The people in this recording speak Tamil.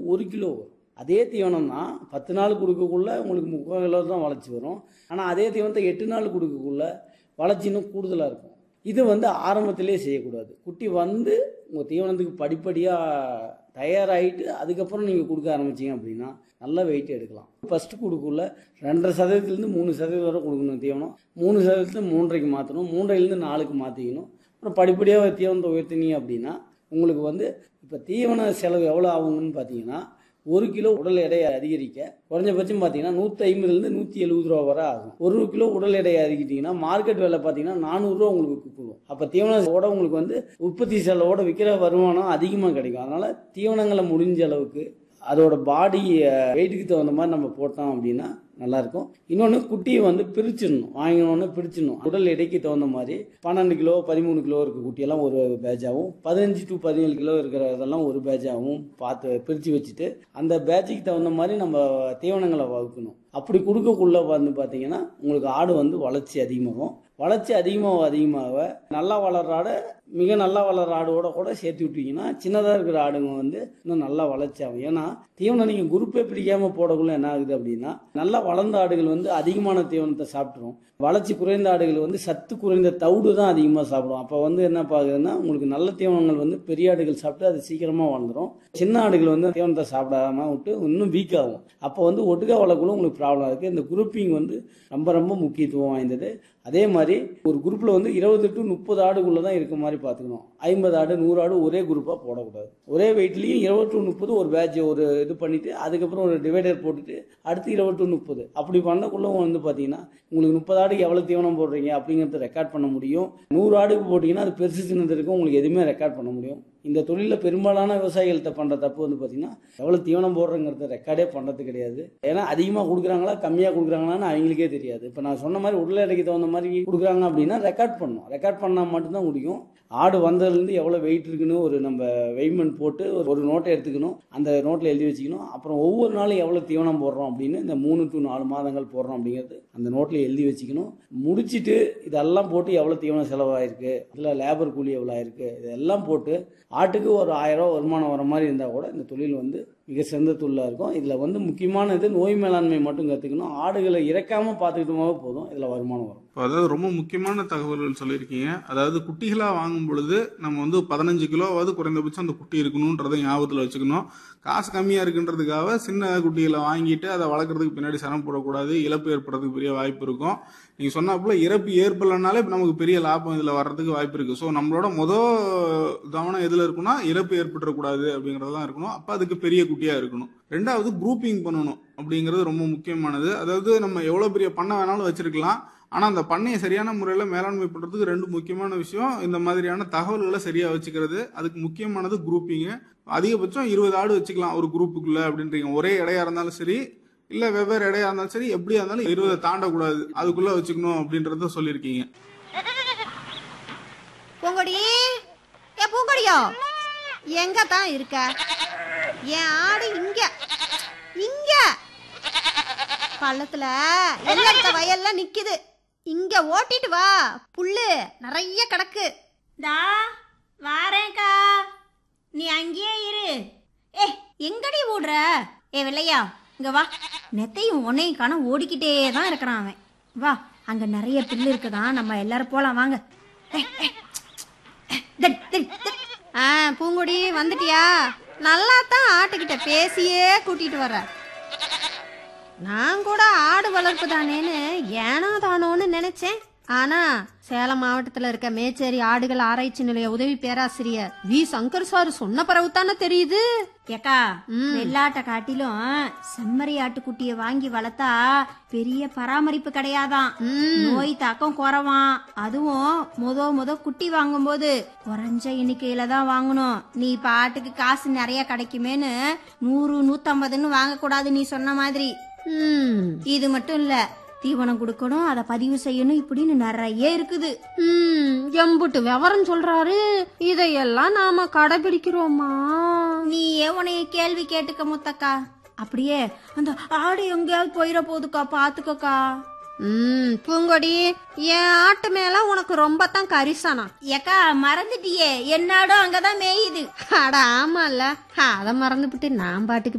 ஒரு கிலோ வரும் அதே தீவனம் தான் பத்து நாள் கொடுக்கக்குள்ள உங்களுக்கு முக்கால் கிலோ தான் வளர்ச்சி வரும் ஆனால் அதே தீவனத்தை எட்டு நாள் கொடுக்கக்குள்ள வளர்ச்சி இன்னும் கூடுதலாக இருக்கும் இது வந்து ஆரம்பத்திலே செய்யக்கூடாது குட்டி வந்து உங்கள் தீவனத்துக்கு படிப்படியாக தயாராகிட்டு அதுக்கப்புறம் நீங்கள் கொடுக்க ஆரம்பிச்சீங்க அப்படின்னா நல்ல வெயிட் எடுக்கலாம் ஃபஸ்ட்டு கொடுக்கக்குள்ள ரெண்டரை சதவீதத்துலேருந்து மூணு சதவீதம் வரை கொடுக்கணும் தீவனம் மூணு சதவீதத்துல மூன்றரைக்கு மாற்றணும் மூன்றையிலேருந்து நாலுக்கு மாற்றிக்கணும் அப்புறம் படிப்படியாக தீவனத்தை உயர்த்தினீங்க அப்படின்னா உங்களுக்கு வந்து இப்போ தீவன செலவு எவ்வளோ ஆகுங்கன்னு பார்த்தீங்கன்னா ஒரு கிலோ உடல் எடையை அதிகரிக்க குறைஞ்சபட்சம் பார்த்தீங்கன்னா நூற்றி ஐம்பதுலேருந்து நூற்றி எழுபது ரூபா வரை ஆகும் ஒரு கிலோ உடல் எடையை அதிகிட்டிங்கன்னா மார்க்கெட் விலை பார்த்தீங்கன்னா நானூறுரூவா உங்களுக்கு கொடுக்கும் அப்போ தீவனத்தோட உங்களுக்கு வந்து உற்பத்தி செலவோட விற்கிற வருமானம் அதிகமாக கிடைக்கும் அதனால் தீவனங்களை முடிஞ்ச அளவுக்கு அதோட பாடி வெயிட்டுக்கு தகுந்த மாதிரி நம்ம போட்டோம் அப்படின்னா நல்லாயிருக்கும் இன்னொன்று குட்டியை வந்து பிரிச்சிடணும் வாங்கினோடனே பிரிச்சிடணும் உடல் எடைக்கு தகுந்த மாதிரி பன்னெண்டு கிலோ பதிமூணு கிலோ இருக்க குட்டியெல்லாம் ஒரு பேட்சாகவும் பதினஞ்சு டு பதினேழு கிலோ இருக்கிற இதெல்லாம் ஒரு பேட்சாகவும் பார்த்து பிரித்து வச்சுட்டு அந்த பேட்சுக்கு தகுந்த மாதிரி நம்ம தீவனங்களை வகுக்கணும் அப்படி கொடுக்கக்குள்ள வந்து பார்த்தீங்கன்னா உங்களுக்கு ஆடு வந்து வளர்ச்சி அதிகமாகும் வளர்ச்சி அதிகமாக அதிகமாக நல்லா வளர்ற ஆடை மிக நல்லா வளர்ற ஆடோட கூட சேர்த்து விட்டீங்கன்னா சின்னதாக இருக்கிற ஆடுங்க வந்து இன்னும் நல்லா வளர்ச்சி ஆகும் ஏன்னா தீவனம் நீங்கள் குரூப்பே பிடிக்காமல் போடக்குள்ள என்ன ஆகுது அப்படின்னா நல்லா வளர்ந்த ஆடுகள் வந்து அதிகமான தீவனத்தை சாப்பிட்ரும் வளர்ச்சி குறைந்த ஆடுகள் வந்து சத்து குறைந்த தவிடு தான் அதிகமாக சாப்பிடும் அப்போ வந்து என்ன பாக்குதுன்னா உங்களுக்கு நல்ல தீவனங்கள் வந்து பெரிய ஆடுகள் சாப்பிட்டு அது சீக்கிரமாக வளர்ந்துடும் சின்ன ஆடுகள் வந்து தீவனத்தை சாப்பிடாம விட்டு இன்னும் வீக் ஆகும் அப்போ வந்து ஒட்டுக்கா வளர்க்கணும் உங்களுக்கு ப்ராப்ளம் இருக்குது இந்த குரூப்பிங் வந்து ரொம்ப ரொம்ப முக்கியத்துவம் வாய்ந்தது அதே மாதிரி ஒரு குரூப்பில் வந்து இருபது டு முப்பது ஆடுக்குள்ளே தான் இருக்க மாதிரி பார்த்துக்கணும் ஐம்பது ஆடு நூறு ஆடு ஒரே குரூப்பாக போடக்கூடாது ஒரே வெயிட்லேயும் இருபது டு முப்பது ஒரு பேட்ச் ஒரு இது பண்ணிவிட்டு அதுக்கப்புறம் ஒரு டிவைடர் போட்டுட்டு அடுத்து இருபது டு முப்பது அப்படி பண்ணக்குள்ள வந்து பார்த்தீங்கன்னா உங்களுக்கு முப்பது ஆடுக்கு எவ்வளோ தீவனம் போடுறீங்க அப்படிங்கிறத ரெக்கார்ட் பண்ண முடியும் நூறு ஆடுக்கு போட்டிங்கன்னா அது பெருசு சின்னது இருக்கும் உங்களுக்கு எதுவுமே ரெக்கார்ட் பண்ண முடியும் இந்த தொழிலில் பெரும்பாலான விவசாயிகள்கிட்ட பண்ணுற தப்பு வந்து பார்த்தீங்கன்னா எவ்வளோ தீவனம் போடுறங்கிறத ரெக்கார்டே பண்ணுறது கிடையாது ஏன்னா அதிகமாக கொடுக்குறாங்களா கம்மியாக கொடுக்குறாங்களான்னு அவங்களுக்கே தெரியாது இப்போ நான் சொன்ன மாதிரி உடல் எடைக்கு தகுந்த மாதிரி கொடுக்குறாங்க அப்படின்னா ரெக்கார்ட் பண்ணணும் ரெக்கார்ட் பண்ணால் மட்டும்தான் முடியும் ஆடு வந்ததுலேருந்து எவ்வளோ வெயிட் இருக்குன்னு ஒரு நம்ம வெயிட்மெண்ட் போட்டு ஒரு ஒரு நோட்டை எடுத்துக்கணும் அந்த நோட்டில் எழுதி வச்சுக்கணும் அப்புறம் ஒவ்வொரு நாளும் எவ்வளோ தீவனம் போடுறோம் அப்படின்னு இந்த மூணு டு நாலு மாதங்கள் போடுறோம் அப்படிங்கிறது அந்த நோட்டில் எழுதி வச்சுக்கணும் முடிச்சுட்டு இதெல்லாம் போட்டு எவ்வளோ தீவனம் செலவாயிருக்கு இதில் லேபர் கூலி எவ்வளோ ஆயிருக்கு இதெல்லாம் போட்டு ஆட்டுக்கு ஒரு ஆயிரம் ரூபா வருமானம் வர மாதிரி இருந்தால் கூட இந்த தொழில் வந்து மிக சிறந்த தொழிலாக இருக்கும் இதில் வந்து முக்கியமானது நோய் மேலாண்மை மட்டும் கற்றுக்கணும் ஆடுகளை இறக்காமல் பார்த்துக்கிட்டோமாவே போதும் இதில் வருமானம் வரும் இப்போ அதாவது ரொம்ப முக்கியமான தகவல்கள் சொல்லியிருக்கீங்க அதாவது குட்டிகளாக வாங்கும் பொழுது நம்ம வந்து பதினஞ்சு கிலோவாவது குறைந்தபட்சம் அந்த குட்டி இருக்கணுன்றதை ஞாபகத்தில் வச்சுக்கணும் காசு கம்மியாக இருக்குன்றதுக்காக சின்ன குட்டிகளை வாங்கிட்டு அதை வளர்க்குறதுக்கு பின்னாடி சிரமம் போடக்கூடாது இழப்பு ஏற்படுறதுக்கு பெரிய வாய்ப்பு இருக்கும் நீங்கள் சொன்னாப்புல இறப்பு ஏற்படலைனாலே இப்போ நமக்கு பெரிய லாபம் இதில் வர்றதுக்கு வாய்ப்பு இருக்குது ஸோ நம்மளோட மொதல் கவனம் எதில் இருக்குன்னா இறப்பு ஏற்பட்டுறக்கூடாது அப்படிங்கிறது தான் இருக்கணும் அப்போ அதுக்கு பெரிய குட்டியாக இருக்கணும் ரெண்டாவது குரூப்பிங் பண்ணணும் அப்படிங்கிறது ரொம்ப முக்கியமானது அதாவது நம்ம எவ்வளோ பெரிய பண்ணை வேணாலும் வச்சிருக்கலாம் ஆனால் அந்த பண்ணையை சரியான முறையில் மேலாண்மை பண்ணுறதுக்கு ரெண்டு முக்கியமான விஷயம் இந்த மாதிரியான தகவல்களை சரியாக வச்சுக்கிறது அதுக்கு முக்கியமானது குரூப்பிங்கு அதிகபட்சம் இருபது ஆடு வச்சுக்கலாம் ஒரு குரூப்புக்குள்ள அப்படின்றீங்க ஒரே இடையா இருந்தாலும் சரி இல்லை வெவ்வேறு இடையா இருந்தாலும் சரி எப்படியா இருந்தாலும் இருபதை தாண்டக்கூடாது அதுக்குள்ளே வச்சுக்கணும் அப்படின்றத சொல்லியிருக்கீங்க பூங்கொடி ஏ பூங்கொடியோ எங்க தான் இருக்க என் ஆடு இங்க இங்க பள்ளத்துல எல்லத்த வயல்ல நிக்குது இங்க ஓட்டிட்டு வா புல்லு நிறைய கிடக்கு தா வாரேன்க்கா நீ அங்கேயே இரு ஏ எங்கடி ஓடுற ஏ வெள்ளையா இங்க வா நெத்தையும் உன்னையும் காண ஓடிக்கிட்டே தான் இருக்கிறான் அவன் வா அங்க நிறைய பில்லு இருக்குதான் நம்ம எல்லாரும் போலாம் வாங்க ஏய், ஏய், ஏய், தடி, தடி, தடி. ஆ பூங்கொடி வந்துட்டியா நல்லா தான் ஆட்டுக்கிட்ட பேசியே கூட்டிட்டு வர்ற நான் கூட ஆடு வளர்ப்பு தானேன்னு ஏனோ தானோன்னு நினைச்சேன் ஆனா சேலம் மாவட்டத்துல இருக்க மேச்சேரி ஆடுகள் ஆராய்ச்சி நிலைய உதவி பேராசிரியர் வி சங்கர் சார் சொன்ன பிறகு தானே தெரியுது ஏக்கா ம். வெள்ளாட்டை காட்டிலும் செம்மறி ஆட்டுக்குட்டியை வாங்கி வளர்த்தா பெரிய பராமரிப்பு கிடையாதாம் ம். நோய் தாக்கம் குறவாம் அதுவும் முத முத குட்டி வாங்கும்போது குறைஞ்ச எண்ணிக்கையில தான் வாங்கணும் நீ பாட்டுக்கு காசு நிறைய கிடைக்குமேன்னு நூறு நூத்தம்பதுன்னு வாங்கக்கூடாது நீ சொன்ன மாதிரி ம் இது மட்டும் இல்ல தீவனம் கொடுக்கணும் அதை பதிவு செய்யணும் இப்படின்னு நிறைய இருக்குது ம், எம்புட்டு விவரம் சொல்றாரு இதையெல்லாம் நாம கடைபிடிக்கிறோமா நீயே உனைய கேள்வி கேட்டுக்க முத்தக்கா அப்படியே அந்த ஆடு எங்கேயாவது போயிட போகுதுக்கா பாத்துக்கோக்கா ம் பூங்கொடி என் ஆட்டு மேல உனக்கு ரொம்ப தான் கரிசனா ஏக்கா மறந்துட்டியே என்னாடும் அங்கதான் மேயுது அட ஆமால அத மறந்துபிட்டு நான் பாட்டுக்கு